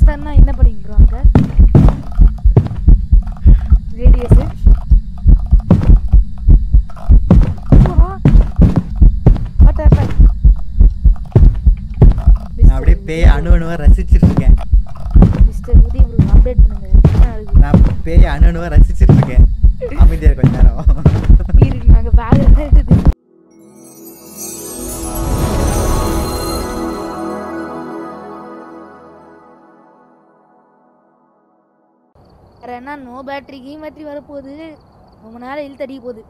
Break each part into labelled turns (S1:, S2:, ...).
S1: ரேடியஸ்னா என்ன பண்ணுவீங்க ப்ரோ அங்க ரேடியஸ்
S2: நான் அப்படியே பேய் அணு அணுவா ரசிச்சிட்டு இருக்கேன்
S1: மிஸ்டர் உதய் ப்ரோ அப்டேட் பண்ணுங்க என்ன ஆகுது?
S2: நான் பேய் அணு அணுவா ரசிச்சிட்டு இருக்கேன் அமைதியா இருக்க கொஞ்ச நேரம்
S1: இருங்க நாங்க பேக் எடுத்து வேற என்ன நோ பேட்டரி கீம் பேட்டரி வரப்போகுது ரொம்ப நேரம் இழுத்து அடிக்க போகுது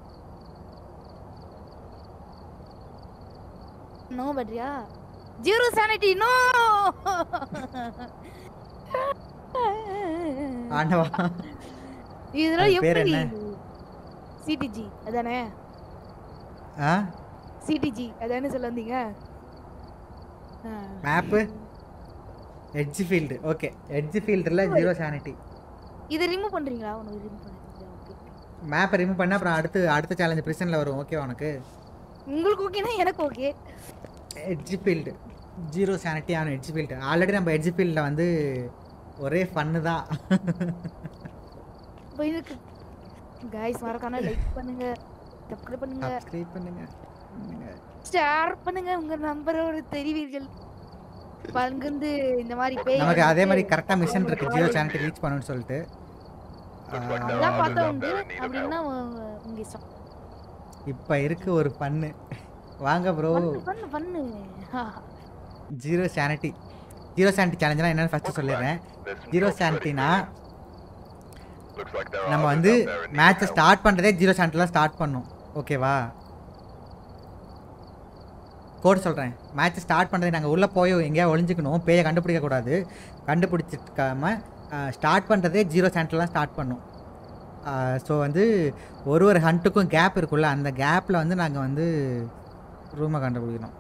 S1: நோ பேட்டரியா ஜீரோ சானிட்டி நோ
S2: ஆண்டவா
S1: இதெல்லாம்
S2: அது பேர்
S1: எப்படி
S2: என்ன?
S1: சிடிஜி அதானே
S2: ஆ
S1: சிடிஜி அதானே சொல்ல வந்தீங்க ஆ.
S2: Map edge field okay edge ஃபீல்டில் ஜீரோ சானிட்டி
S1: இதை ரிமூவ் பண்றீங்களா உனக்கு ரிமூவ் பண்ணுறீங்களா ஓகே
S2: மேப்பை ரிமூவ் பண்ணால் அப்புறம் அடுத்து அடுத்த சேலஞ்ச் ப்ரிசனில் வரும் ஓகேவா உனக்கு
S1: உங்களுக்கு ஓகேனா எனக்கு okay
S2: edge field zero sanity ஆன எட்ஜ் ஃபீல்டு ஆல்ரெடி நம்ம எட்ஜ் ஃபீல்டில் வந்து ஒரே ஃபன்னு தான்
S1: இப்போ இதுக்கு கைஸ் மறக்காம லைக் பண்ணுங்க சப்ஸ்கிரைப் பண்ணுங்க
S2: சப்ஸ்கிரைப் பண்ணுங்க பண்ணுங்க.
S1: ஷேர் பண்ணுங்க உங்க நம்பரோட தெரிவீர்கள் பங்கிருந்து இந்த மாதிரி பேய்
S2: நமக்கு அதே மாதிரி கரெக்டாக மிஷன் இருக்கு ஜீரோ சானிட்டி ரீச் பண்ணணும்னு சொல்லிட்டு
S1: அதெல்லாம் பார்த்தா உண்டு அப்படின்னா உ- உங்க இஷ்டம்
S2: இப்போ இருக்கு ஒரு பண்ணு வாங்க ப்ரோ
S1: பண்ணு பண்ணு பண்ணு
S2: ஜீரோ சானிட்டி ஜீரோ சானிட்டி சேலஞ்சுனா என்னன்னு ஃபர்ஸ்ட் சொல்லிடுறேன் ஜீரோ சானிட்டினா நம்ம வந்து மேட்சை ஸ்டார்ட் பண்ணுறதே ஜீரோ சானிட்டிலாம் ஸ்டார்ட் பண்ணோம் ஓகேவா கோட் சொல்கிறேன் மேட்ச் ஸ்டார்ட் பண்ணுறது நாங்கள் உள்ளே போய் எங்கேயா ஒளிஞ்சுக்கணும் பேயை கண்டுபிடிக்க கூடாது கண்டுபிடிச்சிக்காம ஸ்டார்ட் பண்ணுறதே ஜீரோ சானிட்டிலாம் ஸ்டார்ட் பண்ணோம் ஸோ வந்து ஒரு ஒரு ஹண்ட்டுக்கும் கேப் இருக்குல்ல அந்த கேப்பில் வந்து நாங்கள் வந்து ரூமை கண்டுபிடிக்கணும்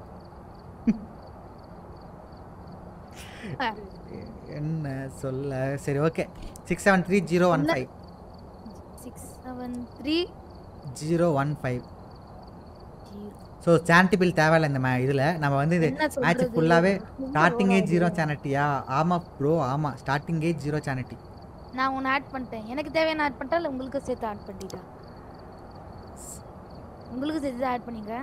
S1: ஆ.
S2: என்ன சொல்ல சரி okay six seven three zero one five
S1: six seven three
S2: zero one five so sanity pill தேவையில்ல இந்த மே இதில் நம்ம வந்து இது
S1: என்ன
S2: மேட்ச்
S1: சொல்றது?
S2: ஃபுல்லாகவே
S1: ரொம்ப
S2: ஸ்டார்டிங்கே
S1: low-ஆ
S2: ஜீரோ
S1: இருக்கு.
S2: சானிட்டியா ஆமாம் ப்ரோ ஆமாம் ஸ்டார்டிங்கே ஜீரோ சானிட்டி
S1: நான் ஒன்று ஆட் பண்ணிட்டேன் எனக்கு தேவையான ஆட் பண்ணிட்டா இல்லை உங்களுக்கு சேர்த்து ஆட் பண்ணிட்டா உங்களுக்கு சேர்த்து ஆட் பண்ணீங்க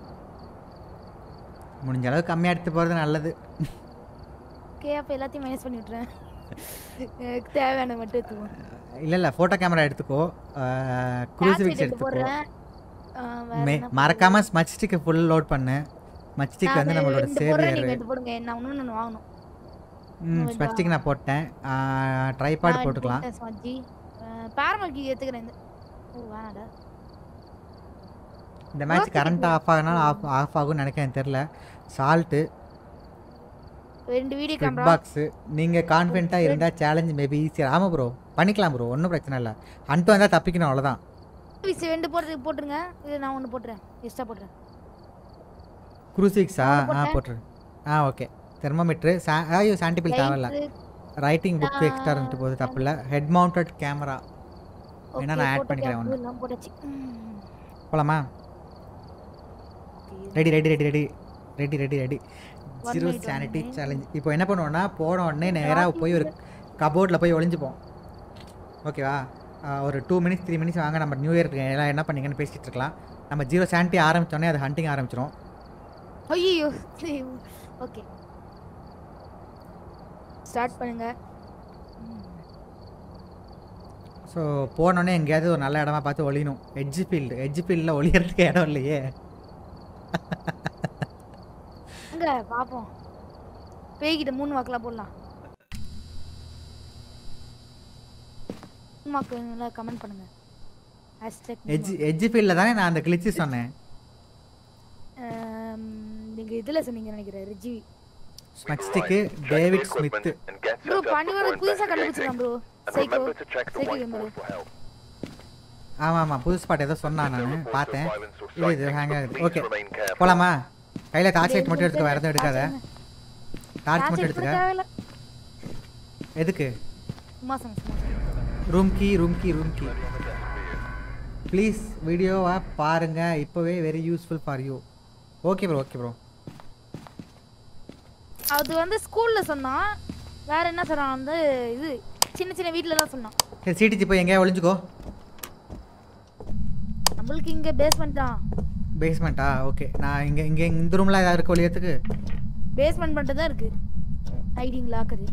S2: முடிஞ்ச அளவுக்கு கம்மியாக எடுத்து போகிறது நல்லது
S1: ஓகே அப்போ எல்லாத்தையும் மைனஸ் பண்ணி விட்றேன் எனக்கு தேவையான மட்டும் எடுத்துக்குவோம்
S2: இல்லை இல்லை ஃபோட்டோ கேமரா எடுத்துக்கோ க்ரூசிஃபிக்ஸ்
S1: எடுத்து
S2: எடுத்துக்கோ
S1: போடுறேன் ஆ, வேற
S2: மே
S1: என்ன
S2: மறக்காமல் ஸ்மச் ஸ்டிக்கை ஃபுல் லோட் பண்ணு ஸ்மச் ஸ்டிக்
S1: நான்
S2: வந்து
S1: அது
S2: நம்மளோட
S1: ரெண்டு போடுறேன்
S2: சேவியர்
S1: நீங்க எடுத்து போடுங்க நான் இன்னொன்று ஒன்று வாங்கணும்
S2: ம்
S1: கொஞ்சம்
S2: ஸ்மச் ஸ்டிக் நான் போட்டேன் ட்ரைபாட் போட்டுக்கலாம்
S1: ஸ்மஜ்ஜி பேரமல்கி ஏற்றுக்கிறேன் இந்த ஓ வேணாடா
S2: இந்த match
S1: Okay,
S2: current
S1: bro.
S2: Off ஆகுனா ஆஃப் ஆஃப் ஆகும்னு நினைக்கிறேன் தெரில சால்ட்டு
S1: ரெண்டு வீடியோ
S2: ஸ்பிட்
S1: கேமரா
S2: பாக்ஸு நீங்கள் கான்ஃபிடென்ட்டாக இருந்தால் சேலஞ்ச் மேபி ஈஸியாக ஆமாம் ப்ரோ பண்ணிக்கலாம் ப்ரோ ஒன்றும் பிரச்சனை இல்லை அன்ட்டு வந்தால் தப்பிக்கணும் அவ்வளோதான்
S1: ரெண்டு போட்டு போட்டுருங்க இது நான் ஒன்று போட்டுறேன் எக்ஸ்ட்ரா போட்டுறேன்
S2: குரூசிக்ஸா
S1: நான்
S2: ஆ
S1: போட்டேன்.
S2: போட்டுரு ஆ ஓகே தெர்மோமீட்ரு சா ஐயோ சாண்டிபிள் தேவையில்ல
S1: Lights,
S2: ரைட்டிங் புக்
S1: நான்
S2: எக்ஸ்ட்ரா இருந்துட்டு போகுது தப்பு இல்லை ஹெட் மவுண்டட் கேமரா வேணா
S1: okay,
S2: நான் ஆட்
S1: போட்டுட்டேன்.
S2: பண்ணிக்கிறேன் ஒன்று
S1: எல்லாம் போட்டாச்சு ம்.
S2: போலாமா
S1: Okay.
S2: Ready ready ready ready ready ready ready
S1: One
S2: zero
S1: minute, one
S2: sanity
S1: minute.
S2: Challenge இப்போ என்ன பண்ணுவோம்னா போன உடனே நேராக போய் ஒரு கபோர்டில் போய் ஒளிஞ்சுப்போம் ஓகேவா ஆ, ஒரு டூ மினிட்ஸ் த்ரீ மினிட்ஸ் வாங்க நம்ம நியூ இயர் எல்லாம் என்ன பண்ணீங்கன்னு பேசிட்டு இருக்கலாம் நம்ம ஜீரோ சானிட்டி ஆரம்பிச்சோடனே அது ஹண்டிங் ஆரம்பிச்சிரும்
S1: ஐயோ ஓகே ஸ்டார்ட் பண்ணுங்க
S2: ஸோ போனோடனே எங்கேயாவது ஒரு நல்ல இடமா பார்த்து ஒளியணும் எட்ஜ் ஃபீல்டு எட்ஜ் ஃபீல்டில் ஒளியறதுக்கு இடம் இல்லையே
S1: அங்க பாப்போம் பேய்கிட்ட மூணு வாக்கெல்லாம் போடலாம் மூணு வாக்கு கமெண்ட் பண்ணுங்க ஹேஷ்டேக்
S2: எட்ஜ் எட்ஜ் ஃபீல்டில் தானே நான் அந்த கிளிச்சு சொன்னேன்
S1: நீங்க இதுல சொன்னீங்க நினைக்கிறேன் ரிஜி
S2: ஸ்மக்ஸ்டிக்கு டேவிட் ஸ்மித்து
S1: ப்ரோ பண்ணி வர புதுசா கண்டுபிடிச்சிருக்கான் ப்ரோ சைக்கோ சைக்கோ கேம்பர்
S2: ஆமாம் ஆமாம் புது ஸ்பாட் ஏதோ சொன்னான் நான் பார்த்தேன் இது இது ஹேங் ஆகுது ஓகே போலாமா கையில் டார்ச் லைட் மட்டும் எடுத்துக்க வேறு எதுவும் எடுக்காத டார்ச் மட்டும் எடுத்துக்க
S1: தேவையில்ல
S2: எதுக்கு
S1: சும்மா சொன்ன சும்மா சொன்னேன்.
S2: Room key room key room key please வீடியோவை பாருங்க இப்போவே very useful for you okay bro okay bro
S1: அது வந்து ஸ்கூல்ல சொன்னான் வேற என்ன சொல்றான் வந்து இது சின்ன சின்ன வீட்ல தான் சொன்னான்
S2: சரி சிடிஜி போய் எங்கேயா ஒளிஞ்சுக்கோ
S1: நம்மளுக்கு இங்க பேஸ்மெண்ட் தான்
S2: பேஸ்மெண்ட்டா ஓகே நான் இங்கே இங்கே இந்த ரூமில் ஏதாவது இருக்கு ஒளியத்துக்கு
S1: பேஸ்மெண்ட் மட்டும் தான் இருக்கு ஹைடிங் லாக்கரு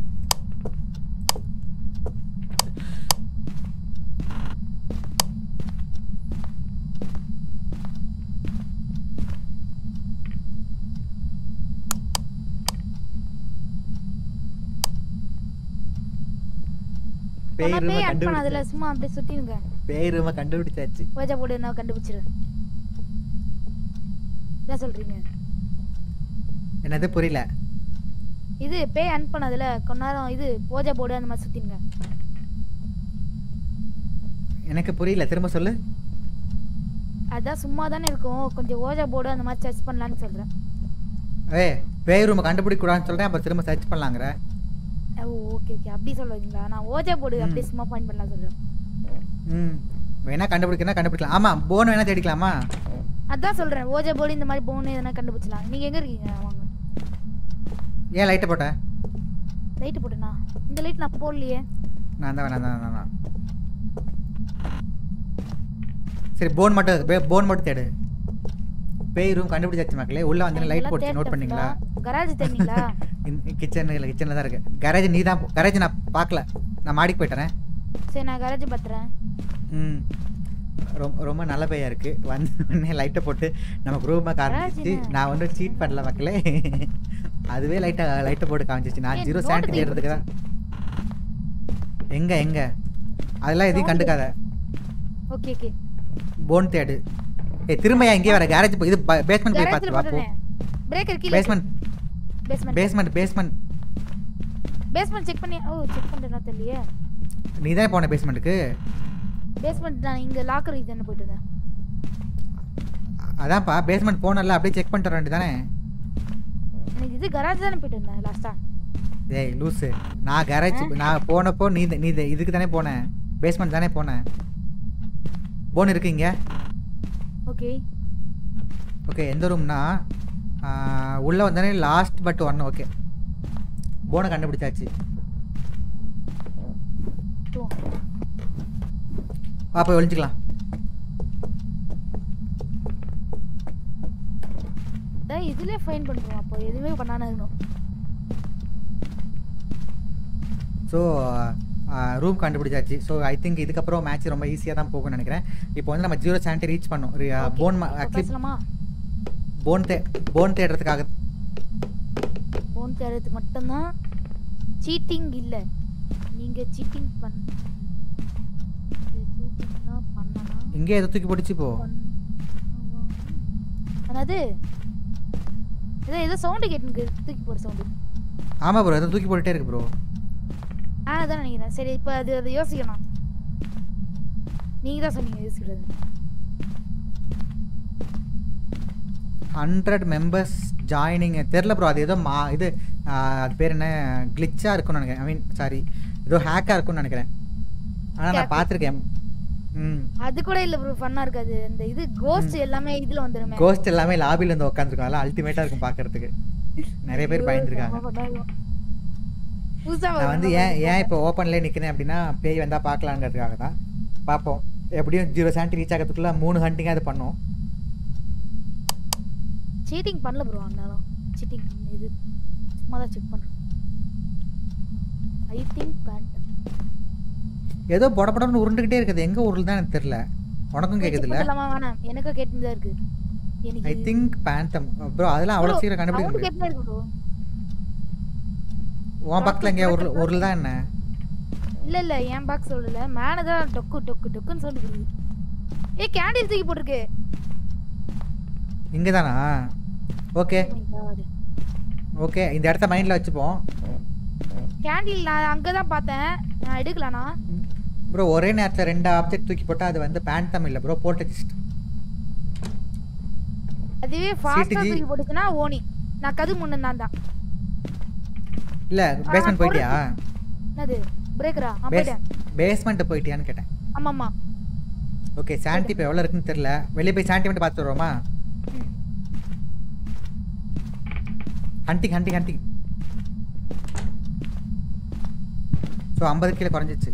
S2: பேய் ரூமை
S1: பேய் அட் பண்ண அதுல
S2: கண்டுபிடிச்சாச்சு
S1: சும்மா அப்படியே சுத்தினுங்க
S2: பேய் ரூமை கண்டுபிடிச்சாச்சு
S1: ஓஜா போர்டு நான் கண்டுபிடிச்சிருவேன் என்ன சொல்றீங்க
S2: என்னது புரியல
S1: இது பேய் அன் பண்ணதுல கொஞ்ச நேரம் இது ஓஜா போர்டு அந்த மாதிரி சுத்தினுங்க
S2: எனக்கு புரியல திரும்ப சொல்லு
S1: அதான் சும்மா தானே இருக்கும் கொஞ்சம் ஓஜா போர்டு அந்த மாதிரி சர்ச் பண்ணலான்னு சொல்றேன்
S2: ஏ பேய் ரூமை கண்டுபிடிக்க கூடாதுன்னு சொல்கிறேன் அப்புறம் திரும்ப சர்ச் பண்ணலாங்கிற
S1: ஓ ஓகே ஓகே அப்படி சொல்லுவீங்களா நான் ஓஜா போர்டு
S2: ம்.
S1: அப்படியே சும்மா பாயிண்ட் பண்ணலாம் சொல்றேன்
S2: ம் வேணா கண்டுபிடிக்கனா கண்டுபிடிக்கலாம் ஆமாம் போன் வேணா தேடிக்கலாமா
S1: அதான் சொல்றேன் ஓஜா போர்டு இந்த மாதிரி போன் எதனா கண்டுபிடிச்சலாம் நீங்க எங்க இருக்கீங்க வாங்க
S2: ஏன் லைட்டை போட்டேன்
S1: லைட் போட்டேனா இந்த லைட் நான் போடலையே
S2: நான் தான் நான் தான் நான் தான் சரி போன் மட்டும் போன் மட்டும் தேடு பேய் ரூம் கண்டுபிடிச்சாச்சு மக்களே உள்ள வந்து லைட் போட்டு நோட் பண்ணீங்களா
S1: கராஜ் தேடிங்களா
S2: கிச்சன் இல்லை கிச்சனில் தான் இருக்கு கரேஜ் நீ தான் கரேஜ் நான் பார்க்கல நான் மாடிக்கு போயிட்டேன்
S1: சரி நான் கராஜ் பத்துறேன்
S2: ம் ரொம்ப ரொம்ப நல்ல பையா இருக்கு வந்து உடனே லைட்டை போட்டு நமக்கு ரூமை காமிச்சிச்சு
S1: என்ன?
S2: நான் வந்து சீட் பண்ணல மக்களே அதுவே லைட்டை லைட்டை போட்டு காமிச்சிச்சு நான்
S1: ஏன்
S2: ஜீரோ
S1: note
S2: சாண்ட்
S1: தூக்கி
S2: தேடுறதுக்கு தான் எங்க எங்க அதெல்லாம் எதையும்
S1: Sound.
S2: கண்டுக்காத
S1: ஓகே ஓகே
S2: போன் தேடு ஏய் திரும்பியா இங்கே வர கேரேஜ் போய் இது பேஸ்மெண்ட் போய்
S1: கராஜ்ல
S2: பார்த்து வா போ
S1: போட்டேனே பிரேக்கர் கீழ
S2: basement
S1: basement
S2: basement basement
S1: basement check பண்ணி ஓ செக் பண்றேனா தெரியலையே
S2: நீ தான் போன பேஸ்மெண்ட்டுக்கு
S1: பேஸ்மெண்ட் நான் இங்க லாக்கர் இது தானே போயிட்டு இருந்தேன்
S2: அதான்ப்பா பேஸ்மெண்ட் போனல அப்படியே செக் பண்ணிட்டு வர வேண்டியதானே
S1: எனக்கு இது கராஜ் தானே போயிட்டு இருந்தேன் லாஸ்டா
S2: டேய் லூசு நான் கேரேஜ் நான் போனப்போ நீ நீ இது- இதுக்கு தானே போனேன் பேஸ்மெண்ட் தானே போனேன் போன் இருக்கு இங்க
S1: ஓகே
S2: ஓகே எந்த ரூம்னா உள்ளே வந்தானே லாஸ்ட் பட் ஒன் ஓகே போனை கண்டுபிடிச்சாச்சு வா போய் ஒழிஞ்சிக்கலாம்
S1: டேய் இதுலயே ஃபைன் பண்றோம் அப்போ எதுவுமே பண்ணானே இருக்கணும்
S2: ஸோ ரூம் கண்டுபிடிச்சாச்சு ஸோ ஐ திங்க் இதுக்கப்புறம் மேட்ச் ரொம்ப ஈஸியாக தான் போகும்னு நினைக்கிறேன் இப்போ வந்து நம்ம ஜீரோ சாண்டி ரீச் பண்ணோம் போன்
S1: இப்போ
S2: ஆக்சுவலி
S1: பேசலாமா
S2: போன் தே போன் தேடுறதுக்காக
S1: போன் தேடுறதுக்கு மட்டும்தான் சீட்டிங் இல்ல நீங்க சீட்டிங் பண்ண சீட்டிங்லாம் பண்ணனா
S2: இங்கே எதை தூக்கி பிடிச்சி போ
S1: என்னது ஏதோ ஏதோ சவுண்டு கேட்டுருக்கு தூக்கி போற சவுண்டு
S2: ஆமாம் ப்ரோ எதை தூக்கி போட்டுட்டே இருக்கு ப்ரோ
S1: ஆ அதான் நினைக்கிறேன் சரி இப்போ அது அதை யோசிக்கணும் நீங்க தான் சொன்னீங்க யோசிக்கிறது
S2: ஹண்ட்ரட் மெம்பர்ஸ் ஜாயினிங் தெரில ப்ரோ அது ஏதோ மா இது ஆ, அது பேர் என்ன கிளிச்சாக இருக்கும்னு நினைக்கிறேன் ஐ மீன் சாரி ஏதோ ஹேக்காக இருக்கும்னு நினைக்கிறேன் ஆனால் நான்
S1: Hack.
S2: பார்த்துருக்கேன் ம்
S1: அது கூட இல்ல ப்ரோ ஃபன்னா இருக்காது அந்த இது கோஸ்ட் எல்லாமே இதுல வந்துருமே
S2: கோஸ்ட் எல்லாமே லாபியில் வந்து உட்காந்துருக்கோம் அதெல்லாம் அல்டிமேட்டாக இருக்கும் பார்க்கறதுக்கு நிறைய பேர் பயந்துருக்காங்க
S1: புதுசா
S2: நான் வந்து ஏன் ஏன் இப்போ ஓப்பன்லேயே நிற்கிறேன் அப்படின்னா பேய் வந்தால் பார்க்கலாங்கிறதுக்காக தான் பார்ப்போம் எப்படியும் ஜீரோ சாண்டி ரீச் ஆகிறதுக்குள்ள மூணு ஹண்டிங்காக அது பண்ணோம்
S1: சீட்டிங் பண்ணல ப்ரோ ஆனாலும் சீட்டிங் இது சும்மா தான் செக் பண்றேன் ஐ திங்க் பேண்ட்
S2: ஏதோ பொட பொடன்னு உருண்டுக்கிட்டே இருக்குது எங்கே உருள் தான் எனக்கு தெரில உனக்கும் கேட்குதுல்ல
S1: இல்லாம வேணாம் எனக்கும் கேட்டுதான் இருக்கு எனக்கு
S2: ஐ திங்க் பேண்டம் ப்ரோ அதெல்லாம் அவ்வளோ சீக்கிரம் கண்டுபிடிக்க
S1: சவுண்ட்
S2: முடியாது
S1: கேட்டுதான் இருக்கு ப்ரோ
S2: உன் பக்கத்தில் எங்கேயா உருள் உருள் தான் என்ன
S1: இல்ல இல்ல என் பாக்ஸ் சொல்லல மேல தான் டொக்கு டொக்கு டொக்குன்னு சவுண்ட் கொடுக்குது ஏய் கேண்டில் தூக்கி போட்டிருக்கு
S2: இங்கே தானா ஓகே ஓகே இந்த இடத்த மைண்டில் வச்சுப்போம்
S1: கேண்டில் நான் அங்கதான் பார்த்தேன் நான் எடுக்கலானா
S2: ப்ரோ ஒரே நேரத்தில் ரெண்டு ஆப்ஜெக்ட் தூக்கி போட்டால் அது வந்து பேண்டம் இல்லை ப்ரோ போர்டஜிஸ்ட்
S1: அதுவே ஃபாஸ்டா
S2: CTG.
S1: தூக்கி போட்டுச்சுன்னா ஓனி நான் கது முன்ன தான் தான்
S2: இல்லை பேஸ்மெண்ட்
S1: போடு.
S2: போயிட்டியா
S1: என்னது பிரேக்கரா ஆ
S2: பேஸ்
S1: போயிட்டேன்
S2: பேஸ்மெண்ட்டு போயிட்டியான்னு கேட்டேன்
S1: ஆமா ஆமா
S2: ஓகே சாண்டி இப்போ எவ்வளோ இருக்குன்னு தெரில வெளியே போய் சாண்டி மட்டும் பார்த்து வருவோமா
S1: ம்.
S2: ஹண்டிங் ஹண்டிங் ஹண்டிங் ஸோ ஐம்பது கீழே குறைஞ்சிச்சு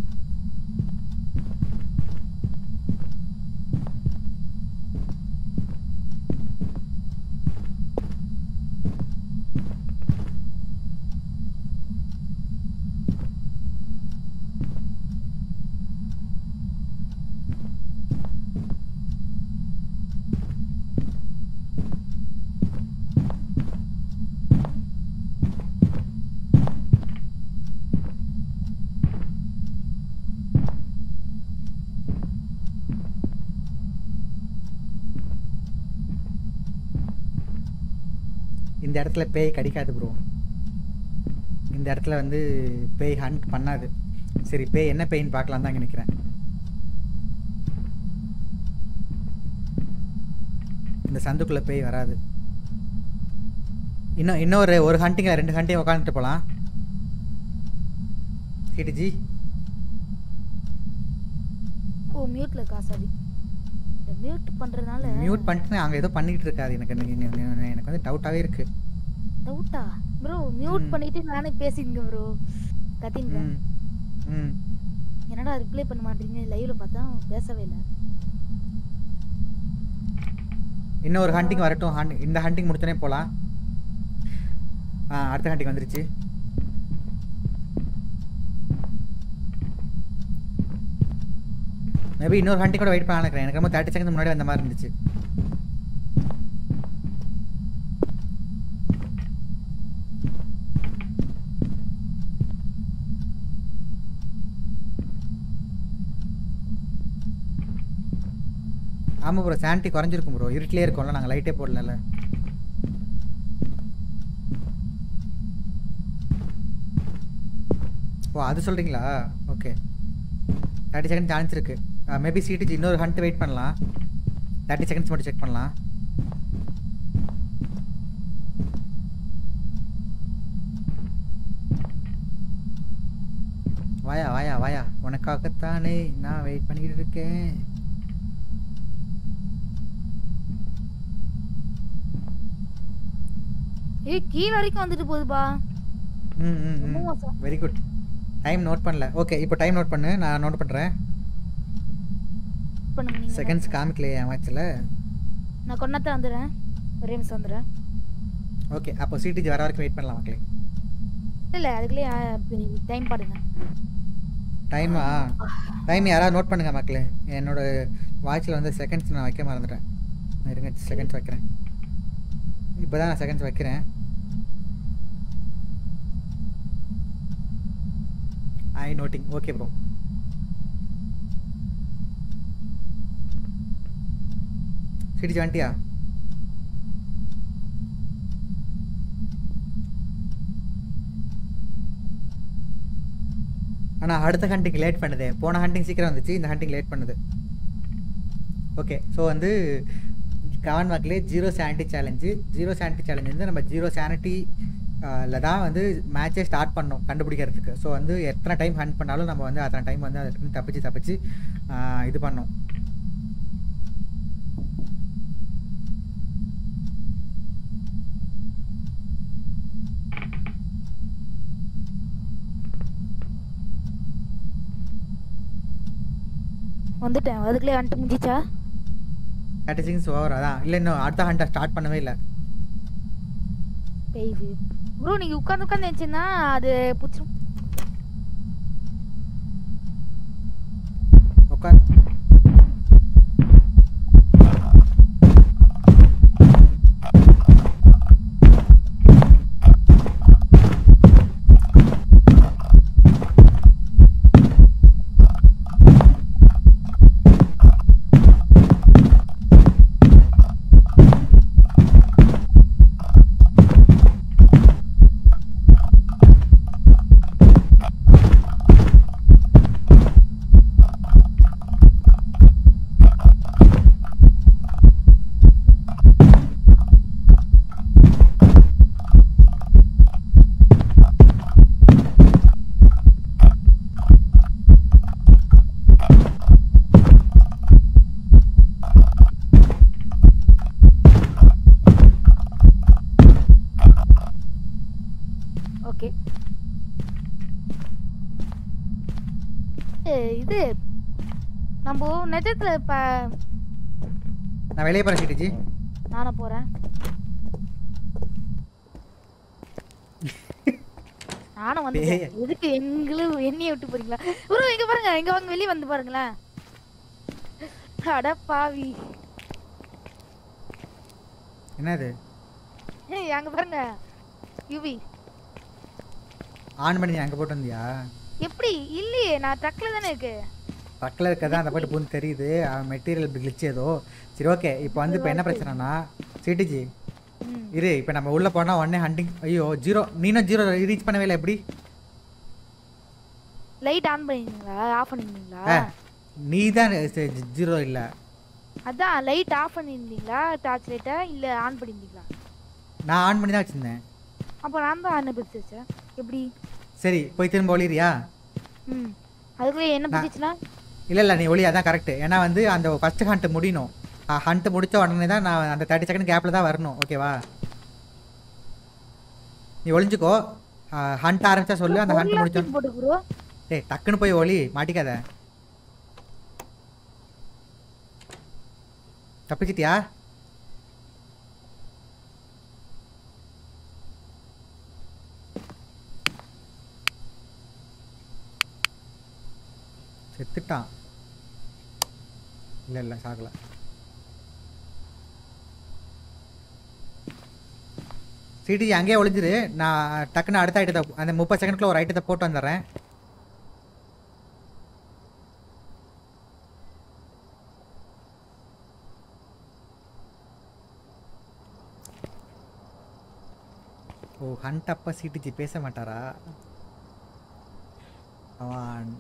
S2: இந்த இடத்துல பேய் கடிக்காது ப்ரோ இந்த இடத்துல வந்து பேய் ஹண்ட் பண்ணாது சரி பேய் என்ன பேய்ன்னு பார்க்கலாம் தான் இங்கே நிற்கிறேன் இந்த சந்துக்குள்ளே பேய் வராது இன்னும் இன்னொரு ஒரு ஹண்டிங்கில் ரெண்டு ஹண்டிங் உட்காந்துட்டு போகலாம் சிடிஜி
S1: ஓ மியூட்ல இருக்கா சாரி இந்த மியூட் பண்றதுனால
S2: மியூட் பண்ணிட்டு அங்கே ஏதோ பண்ணிக்கிட்டு இருக்காது எனக்கு எனக்கு- எனக்கு எனக்கு வந்து டவுட்டாகவே இருக்குது
S1: டவுட்டா ப்ரோ மியூட்
S2: ம்.
S1: பண்ணிட்டு நானே பேசிங்க ப்ரோ கத்திங்க
S2: ம் ம்
S1: என்னடா ரிப்ளை பண்ண மாட்டீங்க லைவ்ல பார்த்தா பேசவே இல்லை
S2: இன்னும் ஒரு ஹண்டிங் வரட்டும் ஹண்ட் இந்த ஹண்டிங் முடிச்சோடனே போகலாம் ஆ அடுத்த ஹண்டிங் வந்துருச்சு மேபி இன்னொரு ஹண்டிங் கூட வெயிட் பண்ண நினைக்கிறேன் எனக்கு ரொம்ப தேர்ட்டி செகண்ட்ஸ் முன்னாடி வந்த மாதிரி இருந்துச்சு ஆமாம் ப்ரோ சானிட்டி குறைஞ்சிருக்கும் ப்ரோ இருட்டிலே இருக்கோம்ல நாங்கள் லைட்டே போடல ஓ அது சொல்கிறீங்களா ஓகே தேர்ட்டி செகண்ட் சான்ஸ் இருக்கு மேபி சிடிஜி இன்னொரு ஹண்ட் வெயிட் பண்ணலாம் தேர்ட்டி செகண்ட்ஸ் மட்டும் செக் பண்ணலாம் வாயா வாயா வாயா உனக்காகத்தானே நான் வெயிட் பண்ணிக்கிட்டு இருக்கேன்
S1: ஏய் கீழ வரைக்கும் வந்துட்டு போகுதுப்பா
S2: ம் ம்
S1: ரொம்ப
S2: ம்
S1: மோசம்.
S2: வெரி குட் டைம் நோட் பண்ணல ஓகே இப்போ டைம் நோட் பண்ணு நான் நோட் பண்ணுறேன்
S1: பண்ணுங்க நீங்க
S2: செகண்ட்ஸ் காமிக்கலையே என் வாட்சில்
S1: நான் கொண்டாத்தான் வந்துடுறேன் ஒரே நிமிஷம் வந்துடுறேன்
S2: ஓகே அப்போ சிடிஜி வர வரைக்கும் வெயிட் பண்ணலாம் மக்களே
S1: இல்ல அதுக்குள்ளே டைம் பாடுங்க
S2: டைமா டைம் யாராவது நோட் பண்ணுங்க மக்களே என்னோட வாட்சில் வந்து செகண்ட்ஸ் நான் வைக்க மறந்துட்டேன் இருங்க செகண்ட்ஸ் வைக்கிறேன் இப்போ தான் நான் செகண்ட்ஸ் வைக்கிறேன் ஐ நோட்டிங் ஓகே ப்ரோ சிடிஜி வந்துட்டியா ஆனால் அடுத்த ஹண்டிங் லேட் பண்ணுது போன ஹண்டிங் சீக்கிரம் வந்துச்சு இந்த ஹண்டிங் லேட் பண்ணுது ஓகே ஸோ வந்து கவன் வாக்கிலே zero sanity challenge zero sanity challenge வந்து நம்ம ஜீரோ சானிட்டி தான் வந்து மேட்சே ஸ்டார்ட் பண்ணோம் கண்டுபிடிக்கிறதுக்கு ஸோ வந்து எத்தனை டைம் ஹண்ட் பண்ணாலும் நம்ம வந்து அத்தனை டைம் வந்து அதை தப்பிச்சு தப்பிச்சு ஆஹ் இது பண்ணோம்
S1: வந்துட்டேன் அதுக்குள்ளே வந்துட்டு முடிஞ்சிச்சா
S2: தேர்ட்டி சிக்ஸ் ஓவர் அதான் இல்லை இன்னும் அடுத்த ஹண்டை ஸ்டார்ட் பண்ணவே இல்லை
S1: பேய்து ப்ரோ நீங்க உட்காந்து உட்காந்து நினச்சின்னா அது பிடிச்சிரும்
S2: உட்காந்து
S1: ஓகே இது நம்ம நிஜத்துல இப்ப
S2: நான் வெளியே போகிறேன் சிட்டிஜி
S1: நானே போறேன் நானும் வந்து
S2: பேய்.
S1: எதுக்கு எங்களும் எண்ணெயை விட்டு போறீங்களா ப்ரோ இங்க பாருங்க இங்க வாங்க வெளிய வந்து பாருங்களேன் அட பாவி
S2: என்னது
S1: ஏய், அங்க பாருங்க யூவி
S2: ஆன் பண்ணி நீ அங்கே போட்டு வந்தியா
S1: எப்படி இல்லையே நான் ட்ரக்ல தானே இருக்கு
S2: பக்கத்தில் இருக்கிறதா அந்த பாட்டு பூந்து தெரியுது மெட்டீரியல் கிளிச்சு ஏதோ சரி ஓகே இப்போ வந்து இப்போ என்ன பிரச்சனைனா சிட்டிஜி
S1: ம்.
S2: இரு இப்போ நம்ம உள்ளே போனால் உடனே ஹண்டிங் ஐயோ ஜீரோ நீனும் ஜீரோ ரீச் பண்ணவே இல்லை எப்படி
S1: லைட் ஆன் பண்ணிருந்தீங்களா ஆஃப் பண்ணிருந்தீங்களா
S2: ஆ நீ தான் ஜீரோ இல்லை
S1: அதான் லைட் ஆஃப் பண்ணிருந்தீங்களா டார்ச் லைட்டை இல்ல ஆன் பண்ணிருந்தீங்களா
S2: நான் ஆன் பண்ணி தான் வச்சுருந்தேன்
S1: அப்போ நான் தான் ஆன் பிடிச்சி வச்சேன் எப்படி
S2: சரி போய் திரும்ப ஒளிரியா
S1: ம் அதுக்குள்ளே என்ன பிடிச்சிச்சுன்னா
S2: இல்லை இல்லை நீ ஒளி அதான் கரெக்டு ஏன்னா வந்து அந்த ஃபஸ்ட்டு ஹண்ட் முடியணும் ஹண்ட் முடிச்ச உடனே தான் நான் அந்த தேர்ட்டி செகண்ட் கேப்பில் தான் வரணும் ஓகேவா நீ ஒளிஞ்சுக்கோ ஹண்ட் ஆரம்பிச்சா சொல்லு அந்த ஹண்ட் முடிச்சோம்
S1: போட்டு ப்ரோ
S2: டேய் டக்குன்னு போய் ஒளி மாட்டிக்காத தப்பிச்சிட்டியா செத்துட்டான் இல்லை இல்லை சாகல சிடி அங்கேயே ஒளிஞ்சிரு நான் டக்குன்னு அடுத்த ஐட்டத்தை அந்த முப்பது செகண்ட்குள்ள ஒரு ஐட்டத்தை போட்டு வந்துடுறேன் ஓ ஹண்ட் அப்பா சிடிஜி பேச மாட்டாரா அவன்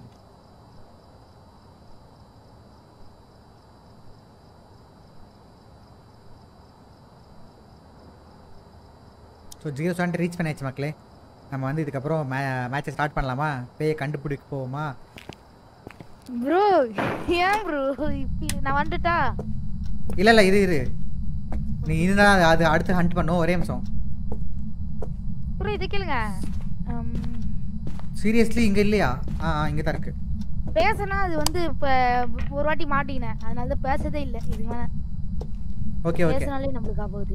S2: ஸோ ஜீரோ செவன் ரீச் பண்ணியாச்சு மக்களே நம்ம வந்து இதுக்கப்புறம் மே மேட்சை ஸ்டார்ட் பண்ணலாமா பேயை கண்டுபிடிக்க போவோமா
S1: ப்ரோ ஏன் ப்ரோ இப்படி நான் வந்துட்டா
S2: இல்லை இல்லை இது இரு நீ இதுதான் அது அடுத்து ஹண்ட் பண்ணும் ஒரே நிமிஷம்
S1: ப்ரோ இதை கேளுங்க உம்,
S2: சீரியஸ்லி இங்கே இல்லையா ஆ ஆ இங்கே தான் இருக்குது
S1: பேசினா அது வந்து இப்போ ஒரு வாட்டி மாட்டிக்கினேன் அதனால தான் பேசதே இல்லை இது மேலே
S2: ஓகே ஓகே
S1: பேசினாலே நம்மளுக்கு ஆகுது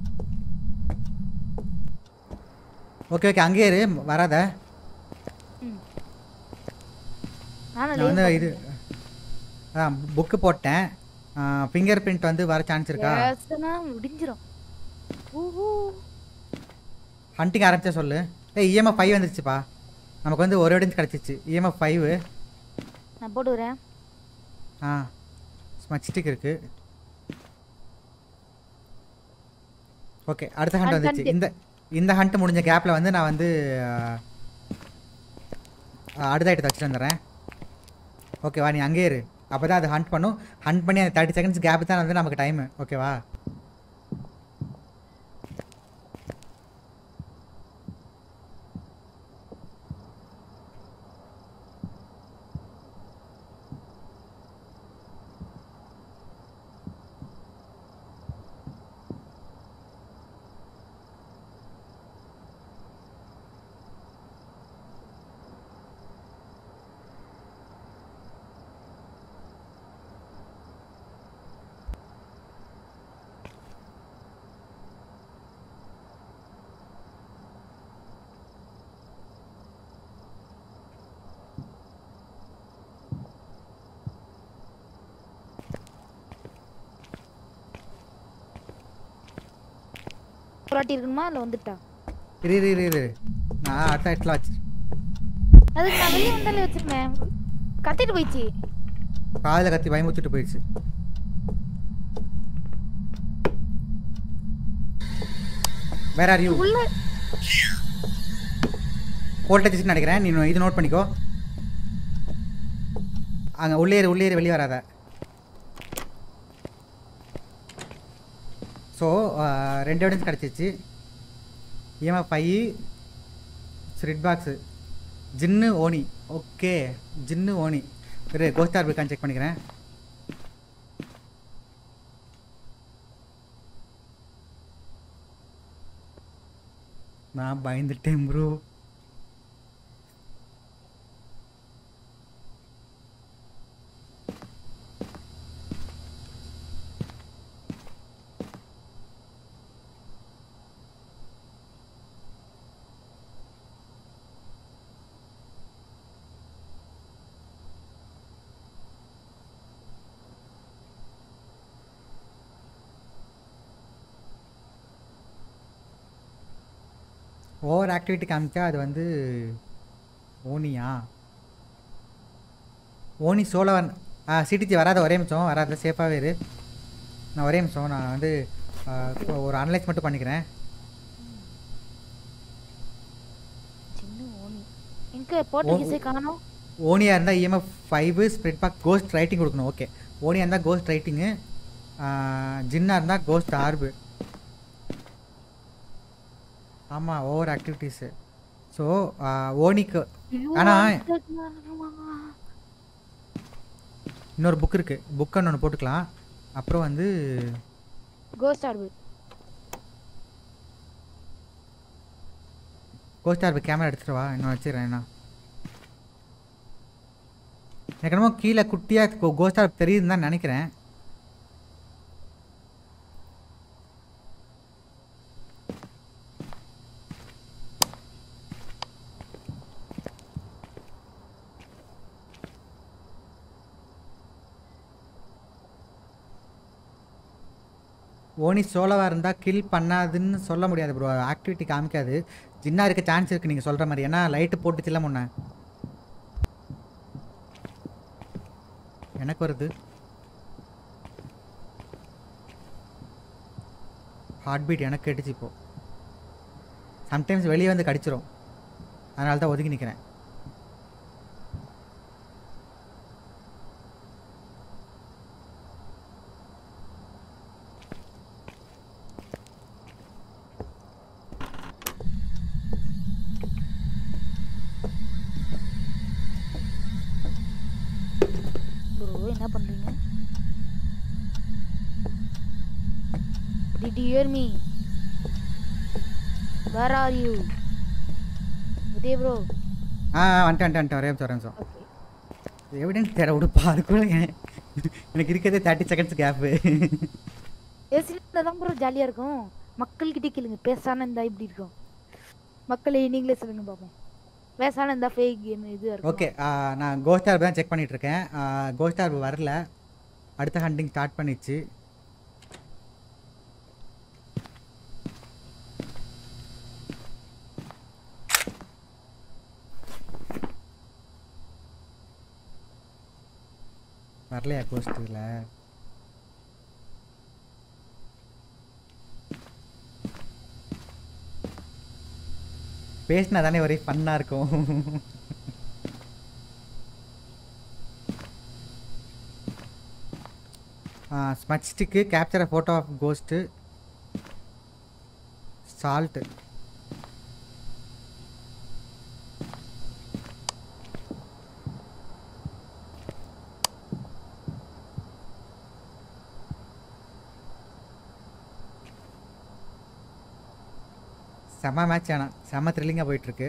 S2: ஓகே ஓகே அங்கேயே இரு வராத
S1: ம் நானும்
S2: நான் வந்து
S1: live
S2: இது அதான் புக்கு போட்டேன் ஃபிங்கர் பிரிண்ட் வந்து வர சான்ஸ் இருக்கா
S1: பேசினா முடிஞ்சிரும் ஊஹூ.
S2: ஹண்டிங் ஆரம்பிச்சா சொல்லு ஏய் இஎம்எஃப் ஃபைவ் வந்துருச்சுப்பா நமக்கு வந்து ஒரு எவிடன்ஸ் கிடச்சிச்சு இஎம்எஃப் ஃபைவ்
S1: நான் போட்டு வரேன்
S2: ஆ ஸ்மச்சிஸ்டிக் இருக்கு ஓகே அடுத்த ஹண்ட்
S1: Hunt,
S2: வந்துச்சு
S1: hunt.
S2: இந்த இந்த ஹண்ட் முடிஞ்ச கேப்பில் வந்து நான் வந்து ஆ, ஆ, அடுத்த ஐட்டத்தை வச்சுட்டு வந்துடுறேன் ஓகேவா நீ அங்கேயே இரு அப்போ தான் அது ஹண்ட் பண்ணும் ஹண்ட் பண்ணி அந்த தேர்ட்டி செகண்ட்ஸ் கேப் தான் வந்து நமக்கு டைமு ஓகேவா
S1: ஒரு வாட்டி இருக்கணுமா இல்லை வந்துட்டா
S2: இரு இரு இரு இரு நான் அடுத்த இடத்துல வச்சு
S1: அதுக்கு நான் வெளியே வந்தாலே வச்சிருந்தேன் கத்திட்டு போயிடுச்சு
S2: காதில் கத்தி பயமுத்துட்டு போயிடுச்சு வேற ஆர் யூ
S1: உள்ள
S2: வோல்டேஜ் நினைக்கிறேன் நீ இது நோட் பண்ணிக்கோ அங்கே உள்ளே இரு, உள்ளே இரு, வெளியே வராத ஸோ ரெண்டு எவிடன்ஸ் கிடச்சிச்சு EMF five spirit box Jinn Oni okay Jinn Oni சரி கோஸ்டார் இருக்கான்னு செக் பண்ணிக்கிறேன் நான் பயந்துட்டேன் ப்ரோ ஓவர் ஆக்டிவிட்டி காமிச்சா அது வந்து ஓனியா ஓனி சோழவன் ஆ சிடிஜி வராத ஒரே நிமிஷம் வராத சேஃபாகவே இரு நான் ஒரே நிமிஷம் நான் வந்து ஆ, ஒரு அனலைஸ் மட்டும் பண்ணிக்கிறேன்
S1: சின்ன ஓனி எங்க போர்ட்டுகீஸே காணோம்
S2: ஓனியாக இருந்தால் EMF five spirit box ghost writing கொடுக்கணும் ஓகே ஓனியாக இருந்தால் கோஸ்ட் ரைட்டிங்கு ஜின்னாக இருந்தால் கோஸ்ட் ஆர்பு ஆமாம் ஓவர் ஆக்டிவிட்டீஸு ஸோ ஓனிக்கு ஆனா- இன்னொரு புக் இருக்குது புக்குன்னு ஒன்று போட்டுக்கலாம் அப்புறம் வந்து
S1: ghost orb
S2: ghost orb camera எடுத்துகிட்டு வா இன்னும் வச்சுக்கிறேன் என்ன எனக்கு என்னமோ கீழே குட்டியாக கோஸ்ட் ஆர்ப் தெரியுதுன்னு தான் நினைக்கிறேன் ஓனி சோலவாக இருந்தால் கில் பண்ணாதுன்னு சொல்ல முடியாது ப்ரோ ஆக்டிவிட்டி காமிக்காது ஜின்னா இருக்க சான்ஸ் இருக்குது நீங்கள் சொல்கிற மாதிரி ஏன்னா லைட்டு போட்டுச்சுல முன்ன எனக்கு வருது ஹார்ட் பீட் எனக்கு கேட்டுச்சு இப்போ சம்டைம்ஸ் வெளியே வந்து கடிச்சிரும் அதனால தான் ஒதுங்கி நிற்கிறேன்
S1: ப்ரோ என்ன பண்றீங்க Did you hear me? Where are you? Udhaya bro
S2: ஆ ஆ, வந்துட்டேன் வந்துட்டேன் வந்துட்டேன் ஒரே நிமிஷம் ஒரே நிமிஷம்
S1: ஓகே
S2: எவிடன்ஸ் தர விடுப்பா அதுக்குள்ள எ- எனக்கு இருக்கிறதே தேர்ட்டி செகண்ட்ஸ் கேப்பு
S1: ஏசில தான் ப்ரோ ஜாலியாக இருக்கும் மக்கள்கிட்ட கேளுங்க பேசான இருந்தா இப்படி இருக்கும் மக்களே நீங்களே சொல்லுங்க பார்ப்போம் பேசான இருந்தா ஃபேக் கேம் இது இருக்கும்
S2: ஓகே நான் கோஸ்ட் ஆர்ப் தான் செக் பண்ணிட்டு இருக்கேன் கோஸ்ட் ஆர்ப் வரல அடுத்த ஹண்டிங் ஸ்டார்ட் பண்ணிச்சு வரலையா கோஸ்ட் இதில் பேசினா தானே ஒரே ஃபன்னாக இருக்கும் smudge stick capture photo of ghost salt செம மேட்ச் ஆனால் செம த்ரில்லிங்காக போயிட்டுருக்கு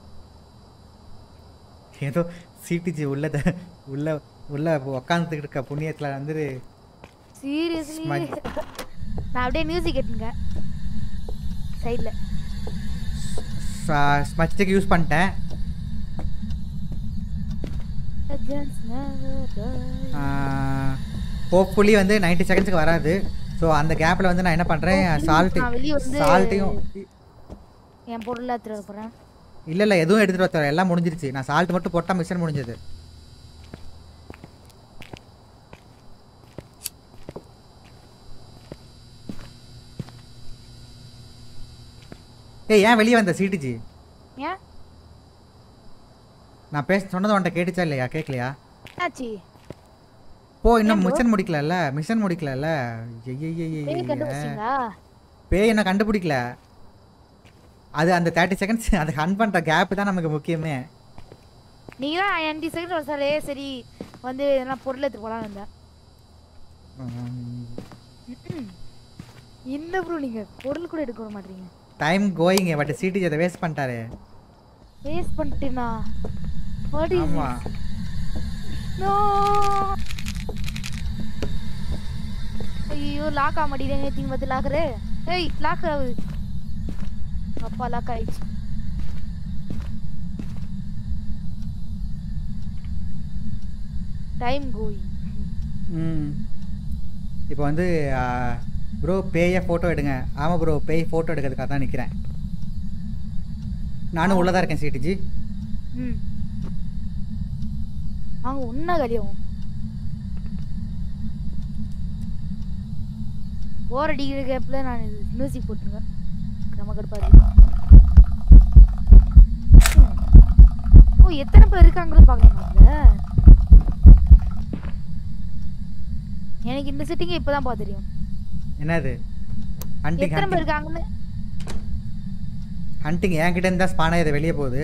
S2: ஏதோ சிடிஜி உள்ளத உள்ள உள்ள உக்காந்துக்கிட்டு இருக்க புண்ணியத்தில் வந்து
S1: சீரியஸ்லி
S2: Smudge.
S1: நான் அப்படியே மியூசிக் கேட்டுங்க சைடில்
S2: ஸ்மச்சுக்கு யூஸ் பண்ணிட்டேன் ஹோப்ஃபுல்லி வந்து 90 செகண்ட்ஸ்க்கு வராது ஸோ அந்த கேப்பில் வந்து நான் என்ன பண்ணுறேன்
S1: Hopefully
S2: சால்ட்டு
S1: நான் வெளிய வந்து-
S2: சால்ட்டையும்
S1: என் பொருளாக எடுத்துட்டு போகிறேன்
S2: இல்லை இல்லை எதுவும் எடுத்துகிட்டு வர எல்லாம் முடிஞ்சிருச்சு நான் சால்ட் மட்டும் போட்டால் மிஷன் முடிஞ்சது ஏய் ஏன் வெளியே வந்த சிடிஜி
S1: ஏன்
S2: நான் பேச சொன்னது உன்ட்ட கேட்டுச்சா இல்லையா கேட்கலையா
S1: என்னாச்சு
S2: போ இன்னும்
S1: ஏன் bro?
S2: மிஷன் முடிக்கலல்ல மிஷன் முடிக்கலல்ல
S1: பேய்
S2: ஐயையையையைய.
S1: கண்டுபிடிச்சிங்களா
S2: பேய் என்ன கண்டுபிடிக்கல அது அந்த தேர்ட்டி செகண்ட்ஸ் அதை ஹன் பண்ணுற கேப் தான் நமக்கு முக்கியமே
S1: நீங்க தான் டுவெண்ட்டி செகண்ட் வச்சாலே சரி வந்து நான் பொருள் எடுத்து போலான்னு இருந்தேன் ம்ம். என்ன ப்ரோ நீங்க பொருள் கூட எடுக்க விட மாட்டீங்க
S2: டைம் கோயிங்க பட் சிடிஜி அதை வேஸ்ட் பண்ணிட்டாரு
S1: வேஸ்ட் பண்ணிட்டேனா வாட் இஸ்
S2: ஆமா
S1: நோ ஐயோ லாக் ஆக மாட்டேங்குது நேத்திங் பார்த்து லாக்கரு ஏய் லாக் ஆகுது அப்பா லாக் ஆயிடுச்சு டைம் கோயிங்
S2: ம் இப்போ வந்து ப்ரோ பேயை ஃபோட்டோ எடுங்க ஆமாம் ப்ரோ பேய் ஃபோட்டோ எடுக்கிறதுக்காக தான் நிற்கிறேன் நானும் உள்ளதா இருக்கேன் சிடிஜி
S1: ம் வாங்க ஒன்றா கலியாகும் போர் அடிக்கிற கேப்பில் நான் மியூசிக் போட்டுருங்க நம்ம கடுப்பா இருக்கு ம். ஓ எத்தனை பேர் இருக்காங்களோ பார்க்கலாமா அதுல எனக்கு இந்த செட்டிங்க இப்பதான் பார்த்து தெரியும்
S2: என்னது ஹண்டிங்
S1: எத்தனை பேர்
S2: ஹண்டிங்
S1: இருக்காங்கன்னு
S2: ஹண்டிங் என்கிட்ட இருந்தா ஸ்பான் ஆகுது வெளியே போகுது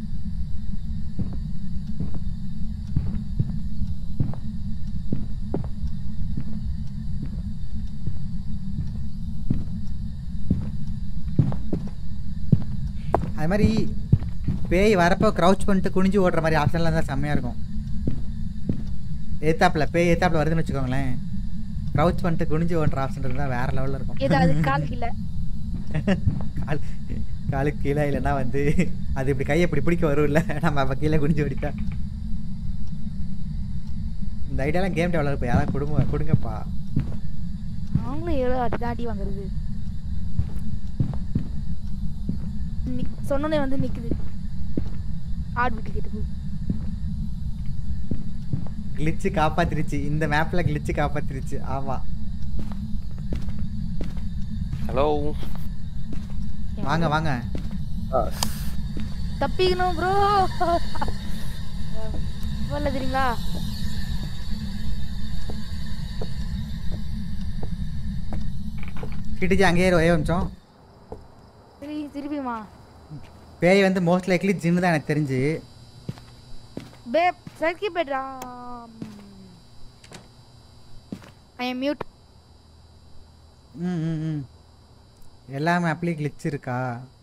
S2: அது மாதிரி பேய் வரப்போ க்ரௌச் பண்ணிட்டு குனிஞ்சு ஓடுற மாதிரி ஆப்ஷன்லாம் தான் செம்மையாக இருக்கும் ஏத்தாப்பில் பேய் ஏத்தாப்பில் வருதுன்னு வச்சுக்கோங்களேன் க்ரௌச் பண்ணிட்டு குனிஞ்சு ஓடுற ஆப்ஷன் இருந்தால் வேறு லெவலில் இருக்கும்
S1: ஏதாவது கால் இல்ல
S2: கால் காலுக்கு கீழே இல்லைன்னா வந்து அது இப்படி கையை இப்படி பிடிக்க வரும்ல நம்ம அப்போ கீழே குனிஞ்சு ஓடிட்டா இந்த ஐடியாலாம் கேம் டெவலப் யாராவது கொடுங்க கொடுங்கப்பா
S1: அவங்களும் எவ்வளோ அடி அடி வாங்குறது நி- சொன்னோனே வந்து நிக்குது ஆடு விட்டு கேட்டு போகுது
S2: கிளிச்சு காப்பாத்திருச்சு இந்த மேப்பில் கிளிச்சு காப்பாத்திருச்சு ஆமாம்
S3: ஹலோ
S2: வாங்க வாங்க
S1: தப்பிக்கணும் ப்ரோ வரல தெரியுங்களா
S2: கிட்டிச்சு அங்கேயே இரு, ஒரே நிமிஷம்
S1: சரி திருப்பியுமா
S2: பேய் வந்து மோஸ்ட் லைக்லி ஜின்னு தான் எனக்கு தெரிஞ்சு
S1: பே சர்க்கி பெட்ரா ஐ எம் மியூட்
S2: ம் ம் ம் எல்லா மேப்லேயும் கிளிச் இருக்கா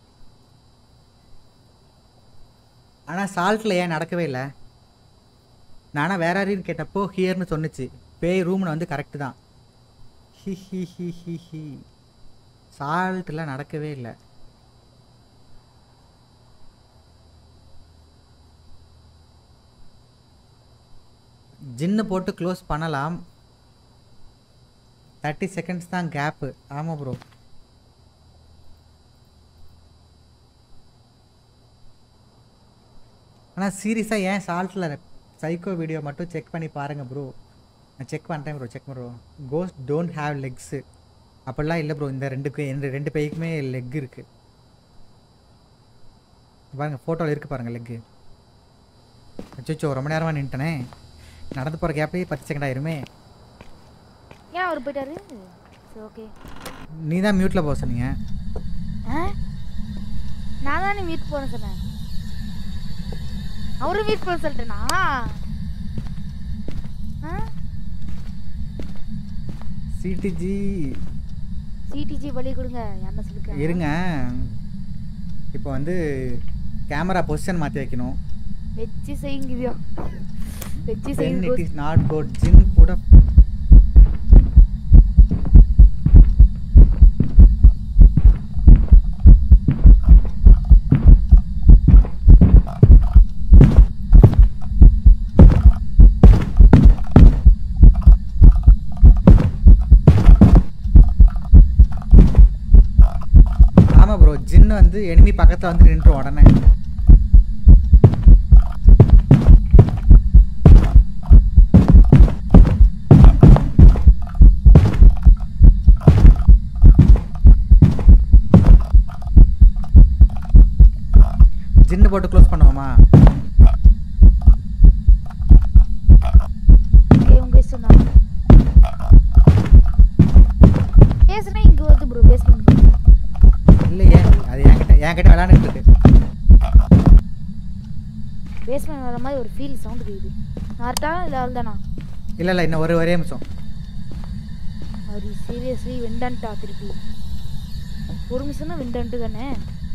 S2: ஆனால் சால்ட்டில் ஏன் நடக்கவே இல்லை நானா வேற யாரையும் கேட்டப்போ ஹியர்னு சொன்னுச்சு பேய் ரூம்னு வந்து கரெக்டு தான் ஹி ஹி ஹி ஹி ஹி சால்ட்டில் நடக்கவே இல்லை ஜின்னு போட்டு க்ளோஸ் பண்ணலாம் தேர்ட்டி செகண்ட்ஸ் தான் கேப்பு ஆமாம் ப்ரோ ஆனால் சீரியஸாக ஏன் சால்ட்டில் சைக்கோ வீடியோ மட்டும் செக் பண்ணி பாருங்கள் ப்ரோ நான் செக் பண்ணிட்டேன் bro check bro ghost don't have legs அப்படிலாம் இல்லை ப்ரோ இந்த ரெண்டுக்கு இந்த ரெண்டு பேய்க்குமே லெக் இருக்குது பாருங்கள் ஃபோட்டோவில் இருக்குது பாருங்கள் லெக்கு அச்சோ ரொம்ப நேரமாக நின்ட்டனே நடந்து போகிற கேப்லேயே பத்து செகண்ட் ஆயிருமே
S1: ஏன் அவர் போயிட்டாரு சரி ஓகே
S2: நீ தான் மியூட்டில் போக சொன்னீங்க
S1: ஆ நான் தானே மீட் போன சொன்னேன் அவரும் மீட் போன சொல்லிட்டேனா ஆ
S2: சிடிஜி
S1: சிடிஜி வழி கொடுங்க என்ன சொல்லுங்க
S2: இருங்க இப்போ வந்து கேமரா பொசிஷன் மாற்றி வைக்கணும்
S1: வச்சு செய்யுங்கதியோ வச்சு
S2: When it
S1: செய்யுங்க
S2: is not good ஜின் கூட ஆமா ப்ரோ ஜின் வந்து எனிமி பக்கத்துல வந்து நின்று உடனே ஜின்னு போட்டு க்ளோஸ் பண்ணுவோமா
S1: ஓகே உங்க இஷ்டம் தான் பேசுனா இங்க வருது ப்ரோ பேஸ்மெண்ட்
S2: இல்லையே அது என்கிட்ட என்கிட்ட விளையாண்டுட்டு இருக்கு
S1: பேஸ்மெண்ட் வர மாதிரி ஒரு ஃபீல் சவுண்ட் கேக்குது நார்ட்டா இல்லை அவள் தானா
S2: இல்லை இல்லை இன்னும் ஒரு ஒரே நிமிஷம்
S1: அது சீரியஸ்லி விண்டன்ட்டா திருப்பி ஒரு நிமிஷம் தான் விண்டன்ட்டு தானே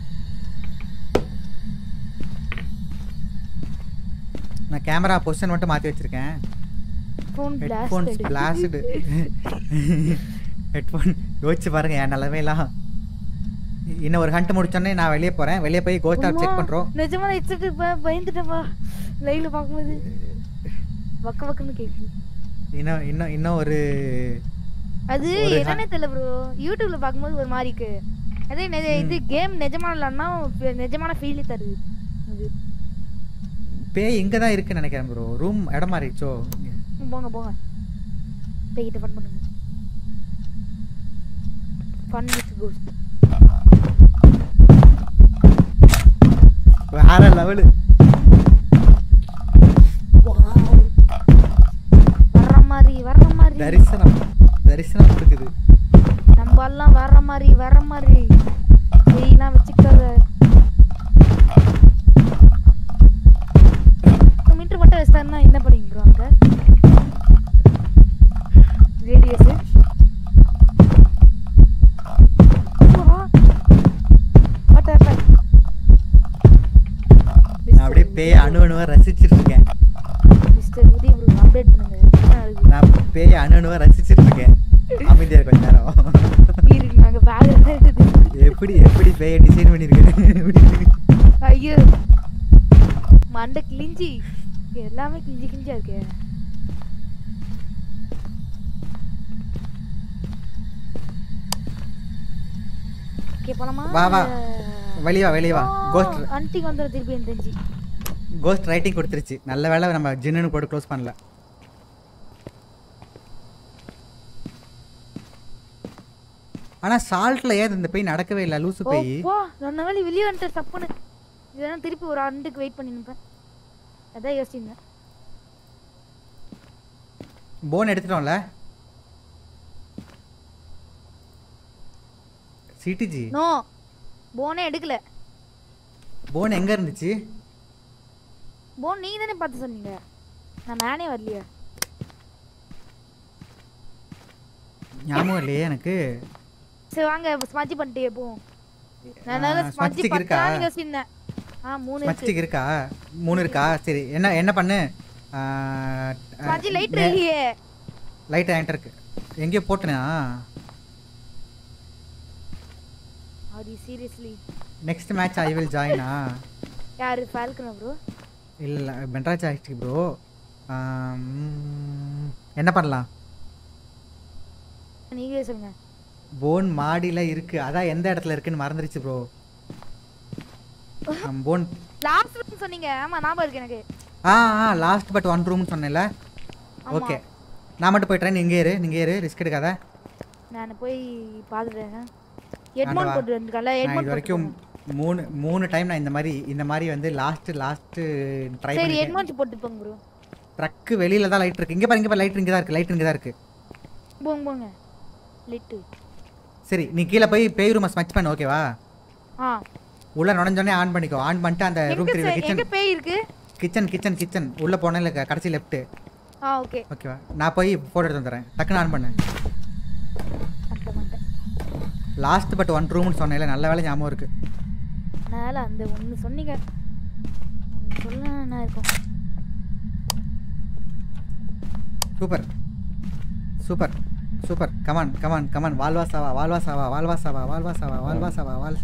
S2: நான் கேமரா பொசிஷன் மட்டும் மாற்றி வச்சிருக்கேன்
S1: ஃபோன்
S2: ஹெட்ஃபோன்ஸ் பிளாஸ்டு ஹெட்ஃபோன் யோசிச்சு பாருங்க என் நிலமையெல்லாம் இன்னும் ஒரு ஹண்ட் முடிச்சோன்னே நான் வெளியே போகிறேன் வெளியே போய் கோஸ்ட் ஆப் செக் பண்ணுறோம்
S1: நிஜமா ஹெட்செட் பயந்துட்டேப்பா லைவ்ல பார்க்கும்போது வக்க வக்கன்னு கேக்குது
S2: இன்னும் இன்னும் இன்னும் ஒரு
S1: அது
S2: ஒரு
S1: என்னன்னே தெரியல ப்ரோ யூடியூப்ல பார்க்கும்போது ஒரு மாதிரி இருக்கு அதே நெ- இது கேம் நிஜமான இல்லைன்னா நிஜமான ஃபீல் தருது இது
S2: பேய் இங்கே தான் இருக்குன்னு நினைக்கிறேன் ப்ரோ ரூம் இடம் மாறிச்சோ இங்க.
S1: ம், போங்க போங்க போய்கிட்ட ஃபன் பண்ணுங்க ஃபன் வித் கோஸ்ட்
S2: வேற லெவலு
S1: வர்ற மாதிரி வர்ற மாதிரி
S2: தரிசனம் தரிசனம் கொடுக்குது
S1: நம்ம எல்லாம் வர்ற மாதிரி வர்ற மாதிரி வெயிலாம் வச்சுக்காத மீட்டர் மட்டும் வச்சிட்டாருன்னா என்ன பண்ணிக்கிறோம் அங்க ரேடியஸ்
S2: நான் அப்படியே பேய் அணு அணுவா ரசிச்சிட்டு இருக்கேன்
S1: மிஸ்டர் உதய் ப்ரோ அப்டேட் பண்ணுங்க என்ன ஆகுது?
S2: நான் பேய் அணு அணுவா ரசிச்சிட்டு இருக்கேன் அமைதியா இருக்க கொஞ்ச நேரம்
S1: இருக்கு நாங்க பேக் எடுத்து
S2: எப்படி எப்படி பேயை டிசைன் பண்ணிருக்கேன் எப்படி இருக்கு?
S1: ஐயோ மண்டை கிழிஞ்சி எல்லாமே கிழிஞ்சி கிழிஞ்சா இருக்கே ஓகே போலாமா
S2: வா, வா. வெளிய வா வெளிய வா கோஸ்ட்
S1: அன்ட்டிக்கு வந்துடும் திருப்பி எனக்கு தெரிஞ்சு
S2: கோஸ்ட் ரைட்டிங் கொடுத்துருச்சு நல்ல வேளை நம்ம ஜின்னு போட்டு க்ளோஸ் பண்ணல ஆனா சால்ட்ல ஏன் இந்த பேய் நடக்கவே இல்லை லூசு பேய்
S1: ஓ நான் வேலை வெளியே வந்துட்டு தப்புன்னு இதெல்லாம் திருப்பி ஒரு அண்டுக்கு வெயிட் பண்ணி நிற்பேன் அதான் யோசிச்சிருந்தேன்
S2: போன் எடுத்துட்டோம்ல சிடிஜி
S1: நோ போனே எடுக்கல
S2: போன் எங்க இருந்துச்சு
S1: போன் நீங்க தானே பார்த்து சொன்னீங்க நான் மேனே வரலையே
S2: ஞாபகம் இல்லையே எனக்கு
S1: சரி வாங்க ஸ்மஜ் பண்ணிட்டு போவோம் நான்
S2: ஆ,
S1: ஸ்மஜ்
S2: smudge stick இருக்கா?
S1: பண்ணலாம்னு யோசிச்சிருந்தேன் ஆ மூணு இருக்கு
S2: ஸ்மஸ்டிக் இருக்கா மூணு இருக்கா சரி என்ன என்ன பண்ணு
S1: ஸ்மஜ் லைட் இல்லையே
S2: லைட் என்கிட்ட இருக்கு எங்கேயோ போட்டேனா
S1: are you seriously
S2: next match I will ஜாயினா
S1: யாரு ஃபால்கனா ப்ரோ
S2: இல்லை இல்லை பென்ராஜ் ஆயிடுச்சு ப்ரோ என்ன பண்ணலாம்
S1: நீங்களே சொல்லுங்க
S2: போன் மாடியில் இருக்கு அதான் எந்த இடத்துல இருக்குன்னு மறந்துருச்சு ப்ரோ போன்
S1: லாஸ்ட் ரூம் சொன்னீங்க ஆமா ஞாபகம் இருக்கு எனக்கு
S2: ஆ ஆ லாஸ்ட் பட் ஒன் ரூம்னு சொன்னேன்ல
S1: ஆமா.
S2: ஓகே நான் மட்டும் போயிட்டுறேன் நீ இங்கே இரு நீங்கள் இரு ரிஸ்க் எடுக்காத
S1: நான் போய் பார்த்துட்டேன்
S2: வா.
S1: ஹெட்மோன் போட்டு வந்துருக்கல
S2: நான்
S1: ஹெட்மோன்
S2: இது வரைக்கும் மூணு மூணு டைம் நான் இந்த மாதிரி இந்த மாதிரி வந்து லாஸ்ட் லாஸ்ட் ட்ரை
S1: சரி
S2: பண்ணி
S1: ஹெட்மோன் போட்டு போங்க ப்ரோ
S2: ட்ரக்கு வெளியில தான் லைட் இருக்கு இங்கே பாரு இங்கே பாரு லைட் இங்கே தான் இருக்கு லைட் இங்கே தான் இருக்கு
S1: போங்க போங்க லிட்டு
S2: சரி நீ கீழே போய் பேய் ரூமை ஸ்மச் பண்ணு ஓகேவா
S1: ஆ
S2: உள்ள நுழைஞ்சோடனே ஆன் பண்ணிக்கோ ஆன் பண்ணிட்டு அந்த ரூம்
S1: எங்க
S2: தெரியல
S1: சை-
S2: கிச்சன்
S1: எங்க பேய் இருக்கு
S2: கிச்சன் கிச்சன் கிச்சன் உள்ள போனேன் இல்லை கடைசி லெஃப்ட்
S1: ஆ ஓகே
S2: ஓகேவா நான் போய் போட்டோ எடுத்து வந்துடுறேன் டக்குன்னு ஆன் பண்ணு
S1: அட்ட மாட்டேன்
S2: லாஸ்ட் பட் ஒன் ரூம்னு சொன்னேன்ல நல்ல வேலை ஞாபகம் இருக்கு
S1: அதனால அந்த ஒன்று சொன்னீங்க ஒன்று சொல்ல என்ன இருக்கும்
S2: super super super come on come on come on வால்வா சாவா வால்வா சாவா வால்வா சாவா வால்வா சாவா வால்வா சாவா வால்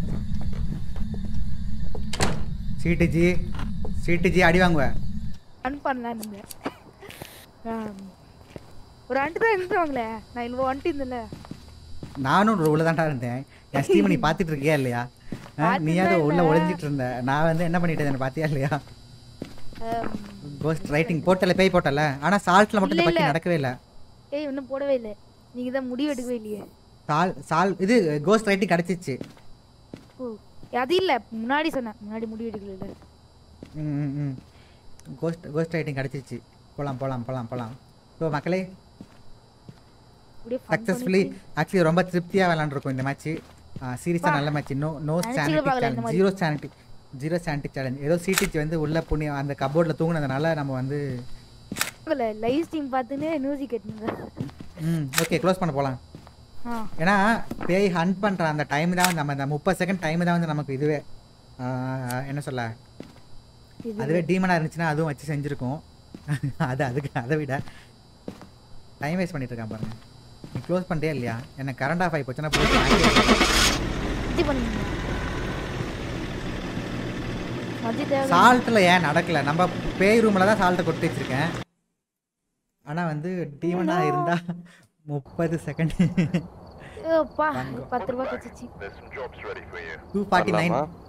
S2: சீட்டுஜி சீட்டுஜி அடி வாங்குவேன்
S1: ரன் பண்ணலான்னு இருந்தேன் ஆம். ஒரு அண்டு தான் இருந்துவாங்களே நான் இவ்வளோ வந்துட்டு இருந்தேன்ல
S2: நானும் உள்ள தான்டா இருந்தேன் என் ஸ்டீம் நீ பார்த்துட்டு இருக்கியா இல்லையா ஆ, நீயாவது உள்ள ஒளிஞ்சிட்டு இருந்த நான் வந்து என்ன பண்ணிட்டு இருந்தேன் பார்த்தியா இல்லையா
S1: ஆம்.
S2: கோஸ்ட் ரைட்டிங் போட்டல பேய் போட்டல ஆனா சால்ட்ல மட்டும் இந்த
S1: இல்ல,
S2: பத்தி
S1: இல்ல.
S2: நடக்கவே இல்லை
S1: ஏய் இன்னும் போடவே இல்லை நீங்கள் தான் முடிவு எடுக்கவே இல்லையே
S2: சால் சால் இது கோஸ்ட் ரைட்டிங் கிடச்சிச்சு
S1: ஓ அது இல்லை முன்னாடி சொன்னேன் முன்னாடி முடிவு எடுக்கல
S2: ம் ம், ம் கோஸ்ட் கோஸ்ட் ரைட்டிங் கிடச்சிச்சு போகலாம் போகலாம் போகலாம் போகலாம் ஸோ மக்களே
S1: அப்படியே fun
S2: சக்ஸஸ்ஃபுல்லி ஆக்சுவலி ரொம்ப திருப்தியாக விளாண்டுருக்கோம் இந்த மேட்ச் சீரியஸாக நல்ல மேட்ச் நோ நோ
S1: நினைச்சுக்கவே பார்க்கல இந்த
S2: சானிட்டி
S1: மாதிரி.
S2: Zero sanity zero sanity challenge ஏதோ சிடிச்சு வந்து உள்ள புண்ணியம் அந்த கபோர்டில் தூங்குனதுனால நம்ம வந்து
S1: பண்ணி லைவ் ஸ்ட்ரீம் பார்த்துன்னு மியூசிக் கேட்டுங்க
S2: ம் ஓகே க்ளோஸ் பண்ண போகலாம்
S1: ஆ
S2: ஏன்னா பேய் ஹண்ட் பண்ணுற அந்த டைம் தான் வந்து நம்ம அந்த முப்பது செகண்ட் டைம் தான் வந்து நமக்கு இதுவே ஆ, என்ன சொல்ல
S1: இது
S2: அதுவே டீமனாக இருந்துச்சுன்னா அதுவும் வச்சு செஞ்சுருக்கோம் அது அதுக்கு அதை விட டைம் வேஸ்ட் பண்ணிட்டு இருக்கான் பாருங்க நீ க்ளோஸ் பண்ணிட்டே இல்லையா எனக்கு கரண்ட் ஆஃப் ஆகி போச்சுன்னா போய்
S1: இது பண்ணுங்க மஜி தேவை
S2: சால்ட்டில் ஏன் நடக்கல நம்ம பேய் ரூமில் தான் சால்ட்டை கொட்டி வச்சிருக்கேன் ஆனால் வந்து டீமனாக இருந்தால் முப்பது செகண்ட்
S1: அப்பா
S2: தங்கம்.
S1: பத்து ரூபா கச்சிச்சு
S3: There's some jobs ready for you.
S2: Two forty nine
S4: வரலாமா?